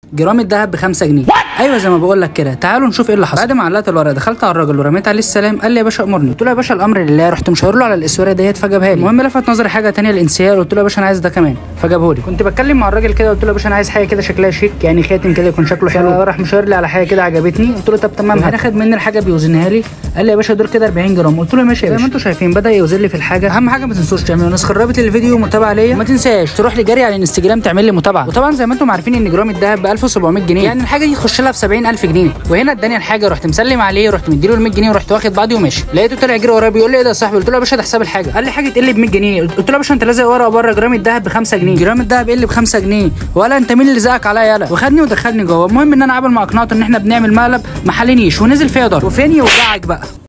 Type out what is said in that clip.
جرام الذهب ب 5 جنيه ايوه زي ما بقول لك كده تعالوا نشوف ايه اللي حصل بعد ما علقت الورقه دخلت على الراجل ورميت عليه السلام قال لي يا باشا امرني قلت له يا باشا الامر لله رحت مشاور له على الاسوره ديت فجابها لي المهم لفت نظري حاجه تانية الانسيال قلت له يا باشا انا عايز ده كمان فجابه لي كنت بتكلم مع الراجل كده قلت له يا باشا انا عايز حاجه كده شكلها شيك يعني خاتم كده يكون شكله حلو راح مشاور لي على حاجه كده عجبتني قلت له طب تمام هنا خد مني الحاجه بيوزنها لي قال لي يا باشا دول كده 40 جرام قلت له ماشي يا باشا زي ما انتم شايفين بدا يوزن لي في الحاجه اهم حاجه ما تنسوش تعملوا نسخه رابط للفيديو ومتابعه ليا ما تنساش تروح لي جري على الانستجرام تعمل لي متابعه وطبعا زي ما انتم عارفين ان جرام الذهب ب 1700 جنيه يعني الحاجه دي تخش لها في 70000 جنيه وهنا اداني الحاجه رحت مسلم عليه رحت مديله ال 100 جنيه ورحت واخد بعضي وماشي لقيته طلع يجري ورايا بيقول لي ايه ده يا صاحبي قلت له يا باشا ده حساب الحاجه قال لي حاجه تقل ب 100 جنيه قلت له يا باشا انت لازق ورقه بره جرام الذهب ب 5 جنيه جرام الذهب قل ب 5 جنيه ولا انت مين اللي زقك عليا يالا وخدني ودخلني جوه المهم ان انا قبل ما اقنعته ان احنا بنعمل مقلب ما حلنيش ونزل فيا ضرب وفين يوجعك بقى